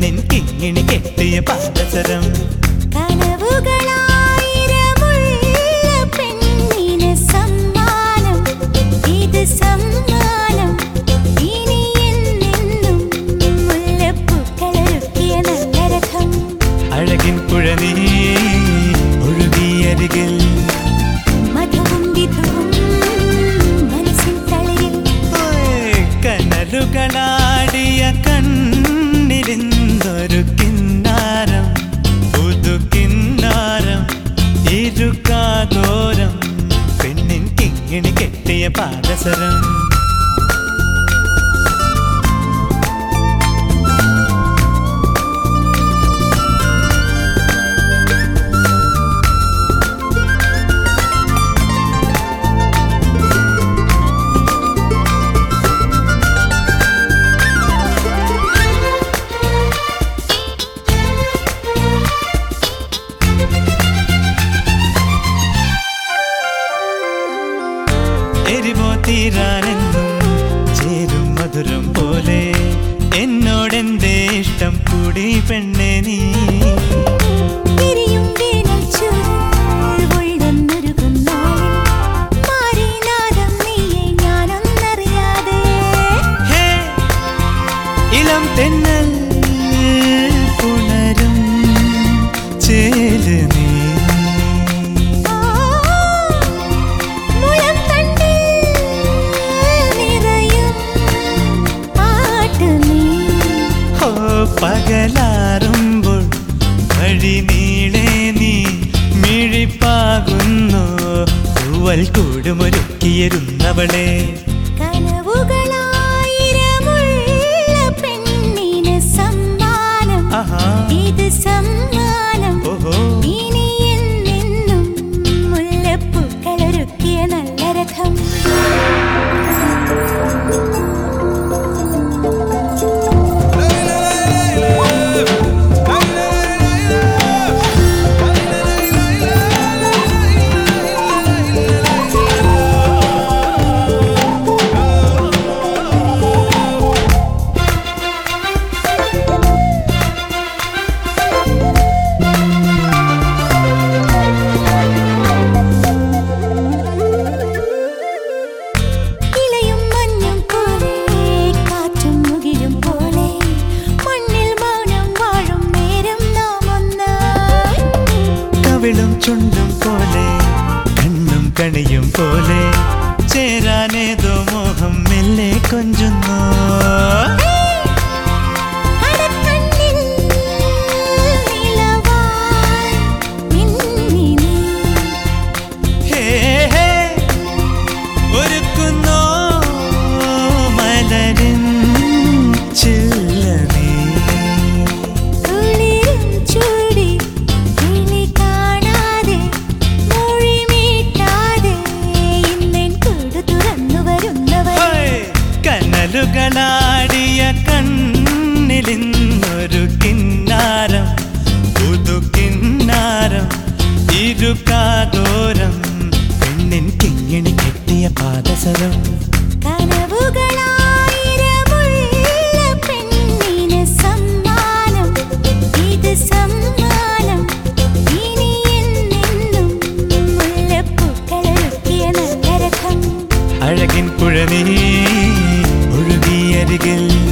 പെണ്ണിൻ കിങ്ങിണി കെട്ടിയ പാദസരം കനവുകളായിരമുള്ള പെണ്ണിന് സമ്മാനം ഇത് സമ്മാനം ഇനി എന്നെന്നും മുല്ലപ്പൂക്കളൊരുക്കിയ നല്ല രഥം അഴകിൻ പുഴനീ ഒഴുകിയരികിൽ മധുവും വിധുവും മനസ്സിൻ തളിരിൽ ഓയ്, കനലുകളാടിയ കണ്ണിരുന്നൊരു കിന്നാരം പുതു കിന്നാരം ഇരുകാതോരം പെണ്ണിൻ കിങ്ങിണി കെട്ടിയ പാദസരം എരിവോ തീരാനെന്നും ചേരും മധുരം പോലെ എന്നോടെന്തേ ഇഷ്ടം കൂടി പെണ്ണെ നീ തിരിയും വേനൽ ചൂടിൽ ഉള്ളുന്നൊരുകും നാളിൽ മാറിനാദം നീയെ ഞാനൊന്നറിയാതെ ഹേ, ഇളം തെന്നൽ പുണരും ചേല് നീ ആ, മുളത്തണ്ടിൽ നിറയും പാട്ട് നീ ഓ പകലാറുമ്പോൾ വഴി നീളെ നീ മിഴിപ്പാകുന്നു തൂവൽ കൂടുമൊരുക്കിയിരുന്നവളെ കനവുകളായിരമുള്ള പെണ്ണിന് സമ്മാനം ആഹാ ഇത് സമ്മാനം ഓഹോ ഇനി എന്നെന്നും മുല്ലപ്പൂക്കളൊരുക്കിയ നല്ല രഥം ഇലയും മഞ്ഞും പോലെ കാറ്റും മുകിലും പോലെ മണ്ണിൽ മൗനം വാഴും നേരം നാം ഒന്നായി കവിളും ചുണ്ടും പോലെ കണ്ണും കണിയും പോലെ ചേരാനേതോ മോഹം മെല്ലെ കൊഞ്ചുന്നു അടക്കണ്ണിൽ നിലവായി മിന്നി നീ ഹേ ഹേ ഒരുക്കുന്നോ മലരിൻ ചില്ലനീ കുളിരും ചൂടി കിളി കാണാതെ മൊഴി മീട്ടാതെ ഇന്നെൻ കൂടു തുറന്നു വരുന്നവർ ഹോയ്! കനലുകളാടിയ കണ്ണിലിന്നൊരു കിന്നാരം പുതു കിന്നാരം ഇരുകാതോരം പെണ്ണിൻ കിങ്ങിണി കെട്ടിയ പാദസരം കനവുകളായിരമുള്ള പെണ്ണിന് സമ്മാനം ഇത് സമ്മാനം ഇനി എന്നെന്നും മുല്ലപ്പൂക്കളൊരുക്കിയ നല്ല രഥം അഴകിൻ പുഴനീ ഒഴുകിയരികിൽ